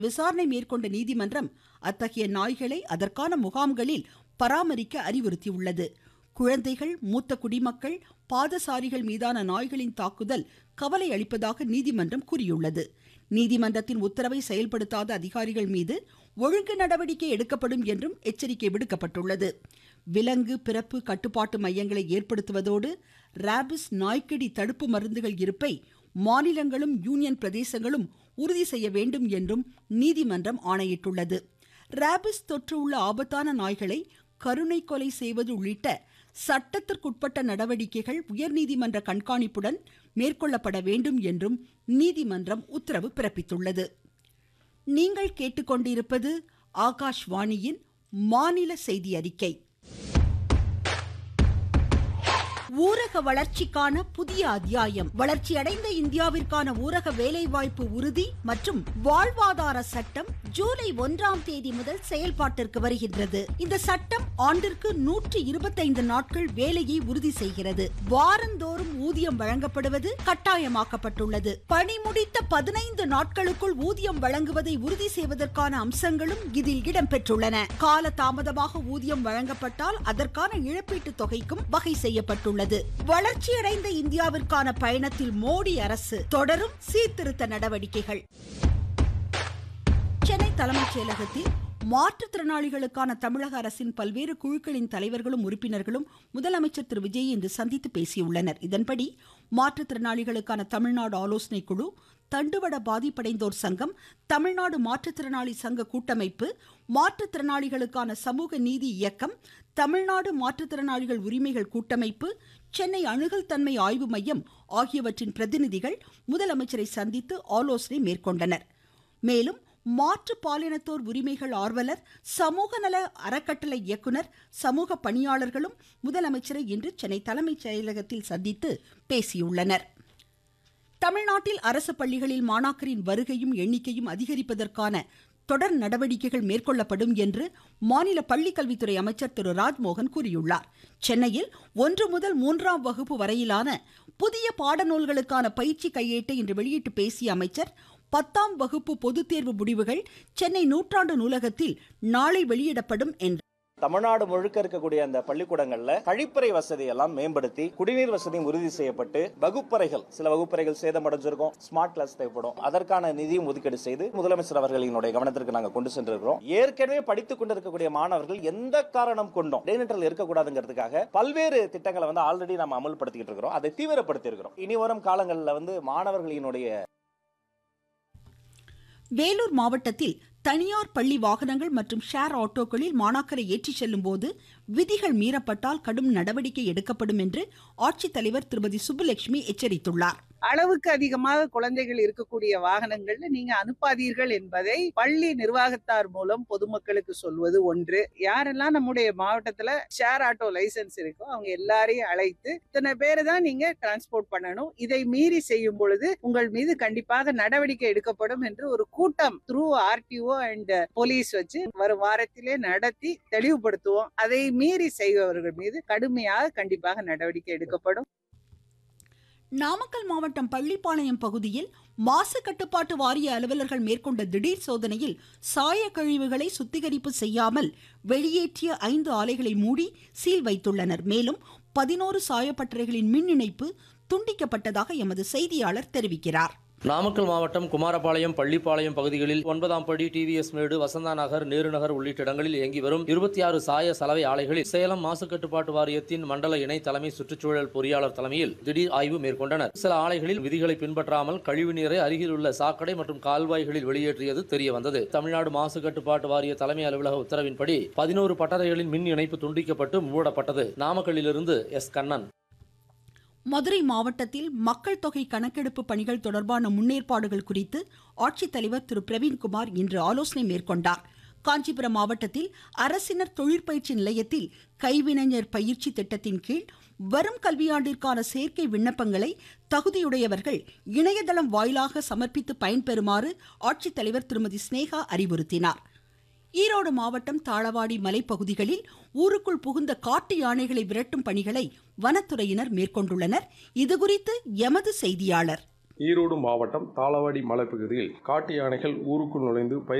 விசாரணை மேற்கொண்ட நீதிமன்றம் அத்தகைய நாய்களை அதற்கான முகாம்களில் பராமரிக்க அறிவுறுத்தியுள்ளது குழந்தைகள் மூத்த குடிமக்கள் பாதசாரிகள் மீதான நாய்களின் தாக்குதல் கவலை அளிப்பதாக நீதிமன்றம் கூறியுள்ளது நீதிமன்றத்தின் உத்தரவை செயல்படுத்தாத அதிகாரிகள் மீது ஒழுங்கு நடவடிக்கை எடுக்கப்படும் என்றும் எச்சரிக்கை விடுக்கப்பட்டுள்ளது விலங்கு பிறப்பு கட்டுப்பாட்டு மையங்களை ஏற்படுத்துவதோடு ராபிஸ் நாய்க்கடி தடுப்பு மருந்துகள் இருப்பை மாநிலங்களும் யூனியன் பிரதேசங்களும் உறுதி செய்ய வேண்டும் என்றும் நீதிமன்றம் ஆணையிட்டுள்ளது ராபிஸ் தொற்று உள்ள ஆபத்தான நாய்களை கருணை கொலை செய்வது உள்ளிட்ட சட்டத்திற்குட்பட்ட நடவடிக்கைகள் உயர்நீதிமன்ற கண்காணிப்புடன் மேற்கொள்ளப்பட வேண்டும் என்றும் நீதிமன்றம் உத்தரவு பிறப்பித்துள்ளது நீங்கள் கேட்டுக்கொண்டிருப்பது ஆகாஷ்வாணியின் மாநில செய்தி அறிக்கை ஊரக வளர்ச்சிக்கான புதிய அத்தியாயம் வளர்ச்சியடைந்த இந்தியாவிற்கான ஊரக வேலைவாய்ப்பு உறுதி மற்றும் வாழ்வாதார சட்டம் ஜூலை ஒன்றாம் தேதி முதல் செயல்பாட்டிற்கு வருகின்றது இந்த சட்டம் ஆண்டிற்கு நூற்றி இருபத்தைந்து நாட்கள் வேலையை உறுதி செய்கிறது வாரந்தோறும் ஊதியம் வழங்கப்படுவது கட்டாயமாக்கப்பட்டுள்ளது பணி முடித்த பதினைந்து நாட்களுக்குள் ஊதியம் வழங்குவதை உறுதி செய்வதற்கான அம்சங்களும் இதில் இடம்பெற்றுள்ளன கால தாமதமாக ஊதியம் வழங்கப்பட்டால் அதற்கான இழப்பீட்டு தொகைக்கும் வகை செய்யப்பட்டுள்ளது உள்ளது வளர்ச்சியடைந்த இந்தியாவிற்கான பயணத்தில் மோடி அரசு தொடரும் சீர்திருத்த நடவடிக்கைகள் சென்னை தலைமைச் செயலகத்தில் மாற்றுத்திறனாளிகளுக்கான தமிழக அரசின் பல்வேறு குழுக்களின் தலைவர்களும் உறுப்பினர்களும் முதலமைச்சர் திரு விஜய் இன்று சந்தித்து பேசியுள்ளனர் இதன்படி மாற்றுத்திறனாளிகளுக்கான தமிழ்நாடு ஆலோசனை குழு தண்டுவட பாதிப்படைந்தோர் சங்கம் தமிழ்நாடு மாற்றுத்திறனாளி சங்க கூட்டமைப்பு மாற்றுத்திறனாளிகளுக்கான சமூக நீதி இயக்கம் தமிழ்நாடு மாற்றுத்திறனாளிகள் உரிமைகள் கூட்டமைப்பு சென்னை அணுகல் தன்மை ஆய்வு மையம் ஆகியவற்றின் பிரதிநிதிகள் முதலமைச்சரை சந்தித்து ஆலோசனை மேற்கொண்டனர் மேலும் மாற்று பாலினத்தோர் உரிமைகள் ஆர்வலர் சமூக நல அறக்கட்டளை இயக்குனர் சமூக பணியாளர்களும் முதலமைச்சரை இன்று சென்னை தலைமைச் செயலகத்தில் சந்தித்து பேசியுள்ளனர் தமிழ்நாட்டில் அரசு பள்ளிகளில் மாணாக்கரின் வருகையும் எண்ணிக்கையும் அதிகரிப்பதற்கான தொடர் நடவடிக்கைகள் மேற்கொள்ளப்படும் என்று மாநில பள்ளிக்கல்வித்துறை அமைச்சர் திரு ராஜ்மோகன் கூறியுள்ளார் சென்னையில் ஒன்று முதல் மூன்றாம் வகுப்பு வரையிலான புதிய பாடநூல்களுக்கான பயிற்சி கையேட்டை இன்று வெளியிட்டு பேசிய அமைச்சர் பத்தாம் வகுப்பு பொதுத் தேர்வு முடிவுகள் சென்னை நூற்றாண்டு நூலகத்தில் நாளை வெளியிடப்படும் என்றார் தமிழ்நாடு முழுக்க இருக்கக்கூடிய அந்த பள்ளிக்கூடங்கள்ல கழிப்பறை வசதி எல்லாம் மேம்படுத்தி குடிநீர் வசதியும் உறுதி செய்யப்பட்டு வகுப்பறைகள் சில வகுப்பறைகள் சேதமடைஞ்சிருக்கும் ஸ்மார்ட் கிளாஸ் தேவைப்படும் அதற்கான நிதியும் ஒதுக்கீடு செய்து முதலமைச்சர் அவர்களினுடைய கவனத்திற்கு நாங்கள் கொண்டு சென்றிருக்கிறோம் ஏற்கனவே படித்துக் கொண்டிருக்கக்கூடிய மாணவர்கள் எந்த காரணம் கொண்டும் இடைநிற்றல் இருக்கக்கூடாதுங்கிறதுக்காக பல்வேறு திட்டங்களை வந்து ஆல்ரெடி நம்ம அமல்படுத்திக்கிட்டு இருக்கிறோம் அதை தீவிரப்படுத்தி இருக்கிறோம் இனி வரும் காலங்களில் வந்து மாணவர்களினுடைய வேலூர் மாவட்டத்தில் தனியார் பள்ளி வாகனங்கள் மற்றும் ஷேர் ஆட்டோக்களில் மாணாக்கரை ஏற்றிச் செல்லும் போது விதிகள் மீறப்பட்டால் கடும் நடவடிக்கை எடுக்கப்படும் என்று ஆட்சித்தலைவர் திருமதி சுப்புலட்சுமி எச்சரித்துள்ளார் அளவுக்கு அதிகமாக குழந்தைகள் இருக்கக்கூடிய வாகனங்கள்ல நீங்க அனுப்பாதீர்கள் என்பதை பள்ளி நிர்வாகத்தார் மூலம் பொதுமக்களுக்கு சொல்வது ஒன்று யாரெல்லாம் நம்முடைய மாவட்டத்துல ஷேர் ஆட்டோ லைசன்ஸ் இருக்கோ அவங்க எல்லாரையும் அழைத்து இத்தனை பேரை தான் நீங்க டிரான்ஸ்போர்ட் பண்ணணும் இதை மீறி செய்யும் பொழுது உங்கள் மீது கண்டிப்பாக நடவடிக்கை எடுக்கப்படும் என்று ஒரு கூட்டம் த்ரூ ஆர்டிஓ அண்ட் போலீஸ் வச்சு வரும் வாரத்திலே நடத்தி தெளிவுபடுத்துவோம் அதை மீறி செய்பவர்கள் மீது கடுமையாக கண்டிப்பாக நடவடிக்கை எடுக்கப்படும் நாமக்கல் மாவட்டம் பள்ளிப்பாளையம் பகுதியில் மாசு கட்டுப்பாட்டு வாரிய அலுவலர்கள் மேற்கொண்ட திடீர் சோதனையில் சாய கழிவுகளை சுத்திகரிப்பு செய்யாமல் வெளியேற்றிய ஐந்து ஆலைகளை மூடி சீல் வைத்துள்ளனர் மேலும் பதினோரு சாயப்பட்டறைகளின் மின் இணைப்பு துண்டிக்கப்பட்டதாக எமது செய்தியாளர் தெரிவிக்கிறார் நாமக்கல் மாவட்டம் குமாரபாளையம் பள்ளிப்பாளையம் பகுதிகளில் ஒன்பதாம் படி டிவிஎஸ் மேடு வசந்தா நகர் நேரு நகர் உள்ளிட்ட இடங்களில் இயங்கி வரும் இருபத்தி ஆறு சாய சலவை ஆலைகளில் சேலம் மாசு கட்டுப்பாட்டு வாரியத்தின் மண்டல இணை தலைமை சுற்றுச்சூழல் பொறியாளர் தலைமையில் திடீர் ஆய்வு மேற்கொண்டனர் சில ஆலைகளில் விதிகளை பின்பற்றாமல் கழிவு நீரை அருகில் உள்ள சாக்கடை மற்றும் கால்வாய்களில் வெளியேற்றியது தெரிய வந்தது தமிழ்நாடு மாசு கட்டுப்பாட்டு வாரிய தலைமை அலுவலக உத்தரவின்படி பதினோரு பட்டறைகளின் மின் இணைப்பு துண்டிக்கப்பட்டு மூடப்பட்டது நாமக்கல்லிலிருந்து எஸ் கண்ணன் மதுரை மாவட்டத்தில் மக்கள் தொகை கணக்கெடுப்பு பணிகள் தொடர்பான முன்னேற்பாடுகள் குறித்து ஆட்சித்தலைவர் திரு பிரவீன்குமார் இன்று ஆலோசனை மேற்கொண்டார் காஞ்சிபுரம் மாவட்டத்தில் அரசினர் தொழிற்பயிற்சி நிலையத்தில் கைவினைஞர் பயிற்சி திட்டத்தின் கீழ் வரும் கல்வியாண்டிற்கான சேர்க்கை விண்ணப்பங்களை தகுதியுடையவர்கள் இணையதளம் வாயிலாக சமர்ப்பித்து பயன்பெறுமாறு ஆட்சித்தலைவர் திருமதி ஸ்னேகா அறிவுறுத்தினார் ஈரோடு மாவட்டம் தாளவாடி மலைப்பகுதிகளில் ஊருக்குள் புகுந்த காட்டு யானைகளை விரட்டும் பணிகளை வனத்துறையினர் மேற்கொண்டுள்ளனர் இதுகுறித்து எமது செய்தியாளர் ஈரோடு மாவட்டம் தாளவாடி மலைப்பகுதியில் காட்டு யானைகள் ஊருக்குள் நுழைந்து பயிர்